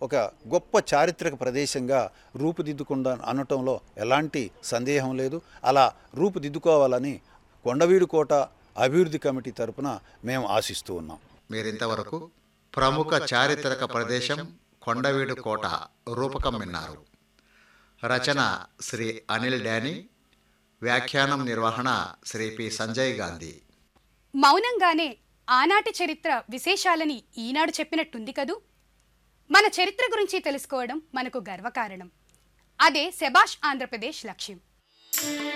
ఒక గొప్ప చారిత్రక ప్రదేశంగా రూపుదిద్దుకుండా అనటంలో ఎలాంటి సందేహం లేదు అలా రూపుదిద్దుకోవాలని కొండవీడు కోట అభివృద్ధి కమిటీ తరపున మేము ఆశిస్తూ ఉన్నాం మీరింతవరకు ప్రముఖ చారిత్రక ప్రదేశం కొండవీడు కోట రూపకం విన్నారు రచన శ్రీ అనిల్ డానీ వ్యాఖ్యానం నిర్వహణ శ్రీ పి సంజయ్ గాంధీ మౌనంగానే ఆనాటి చరిత్ర విశేషాలని ఈనాడు చెప్పినట్టుంది కదూ మన చరిత్ర గురించి తెలుసుకోవడం మనకు గర్వకారణం అదే శబాష్ ఆంధ్రప్రదేశ్ లక్ష్యం